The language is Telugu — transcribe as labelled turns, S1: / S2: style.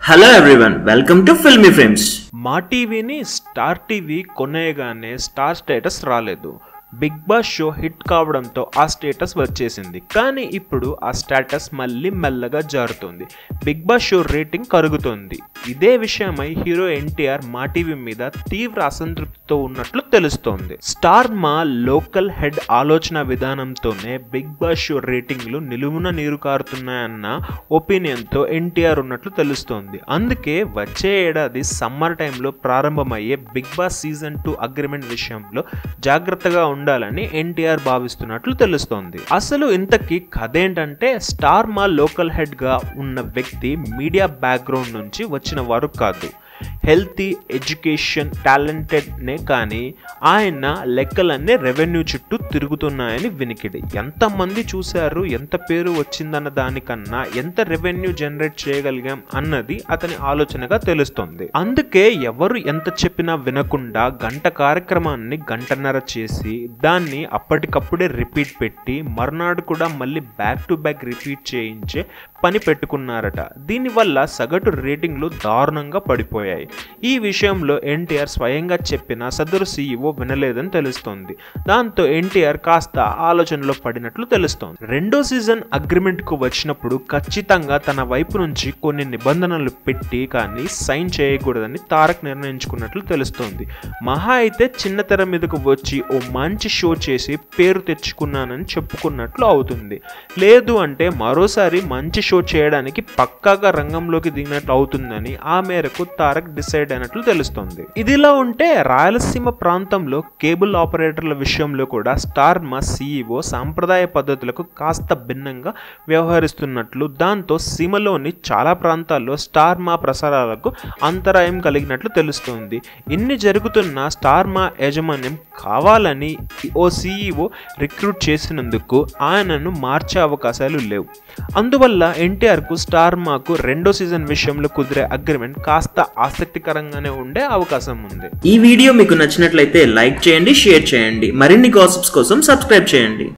S1: hello everyone welcome to filmy frames
S2: Maa టీవీని స్టార్ టీవీ కొనేయగానే స్టార్ స్టేటస్ రాలేదు బిగ్ బాస్ షో హిట్ కావడంతో ఆ స్టేటస్ వచ్చేసింది కానీ ఇప్పుడు ఆ స్టేటస్ మళ్ళీ మెల్లగా జారుతుంది బిగ్ బాస్ షో రేటింగ్ కరుగుతుంది ఇదే విషయమై హీరో ఎన్టీఆర్ మా టీవీ మీద తీవ్ర అసంతృప్తితో ఉన్నట్లు తెలుస్తోంది స్టార్ మా లోకల్ హెడ్ ఆలోచన విధానంతోనే బిగ్ బాస్ షో రేటింగ్లు నిలువున నీరు కారుతున్నాయన్న ఒపీనియన్తో ఎన్టీఆర్ ఉన్నట్లు తెలుస్తోంది అందుకే వచ్చే ఏడాది సమ్మర్ టైంలో ప్రారంభమయ్యే Bigg Boss season two agreement విషయంలో జాగ్రత్తగా ఉండాలని ఎన్టీఆర్ భావిస్తున్నట్లు తెలుస్తోంది అసలు ఇంతకీ కథ ఏంటంటే స్టార్ మా లోకల్ హెడ్గా ఉన్న వ్యక్తి మీడియా బ్యాక్గ్రౌండ్ నుంచి వచ్చిన వారు కాదు హెల్తీ ఎడ్యుకేషన్ టాలెంటెడ్నే కానీ ఆయన లెక్కలన్నీ రెవెన్యూ చుట్టూ తిరుగుతున్నాయని వినికిడి ఎంతమంది చూశారు ఎంత పేరు వచ్చిందన్న దానికన్నా ఎంత రెవెన్యూ జనరేట్ చేయగలిగాం అన్నది అతని ఆలోచనగా తెలుస్తుంది అందుకే ఎవరు ఎంత చెప్పినా వినకుండా గంట కార్యక్రమాన్ని గంటన్నర చేసి దాన్ని అప్పటికప్పుడే రిపీట్ పెట్టి మర్నాడు కూడా మళ్ళీ బ్యాక్ టు బ్యాక్ రిపీట్ చేయించే పని పెట్టుకున్నారట దీనివల్ల సగటు రేటింగ్లు దారుణంగా పడిపోయాయి ఈ విషయంలో ఎన్టీఆర్ స్వయంగా చెప్పిన సదరు సీఈఓ వినలేదని తెలుస్తోంది దాంతో ఎన్టీఆర్ కాస్త ఆలోచనలో పడినట్లు తెలుస్తోంది రెండో సీజన్ అగ్రిమెంట్కు వచ్చినప్పుడు ఖచ్చితంగా తన వైపు నుంచి కొన్ని నిబంధనలు పెట్టి కానీ సైన్ చేయకూడదని తారక్ నిర్ణయించుకున్నట్లు తెలుస్తోంది మహా అయితే చిన్న తెర మీదకు వచ్చి ఓ మంచి షో చేసి పేరు తెచ్చుకున్నానని చెప్పుకున్నట్లు అవుతుంది లేదు అంటే మరోసారి మంచి షో చేయడానికి పక్కాగా రంగంలోకి దిగినట్లు అవుతుందని ఆ మేరకు తారక్ డిసైడ్ అయినట్లు తెలుస్తోంది ఇదిలా ఉంటే రాయలసీమ ప్రాంతంలో కేబుల్ ఆపరేటర్ల విషయంలో కూడా స్టార్ మా సీఈఓ సాంప్రదాయ పద్ధతులకు కాస్త భిన్నంగా వ్యవహరిస్తున్నట్లు దాంతో సీమలోని చాలా ప్రాంతాల్లో స్టార్ మా ప్రసారాలకు అంతరాయం కలిగినట్లు తెలుస్తోంది ఇన్ని జరుగుతున్న స్టార్ మా యాజమాన్యం కావాలని ఓ సీఈఓ రిక్రూట్ చేసినందుకు ఆయనను మార్చే అవకాశాలు లేవు అందువల్ల ఎన్టీఆర్కు స్టార్ మాకు రెండో సీజన్ విషయంలో కుదిరే అగ్రిమెంట్ కాస్త ఆసక్తికరంగానే ఉండే అవకాశం ఉంది
S1: ఈ వీడియో మీకు నచ్చినట్లయితే లైక్ చేయండి షేర్ చేయండి మరిన్ని గాసిప్స్ కోసం సబ్స్క్రైబ్ చేయండి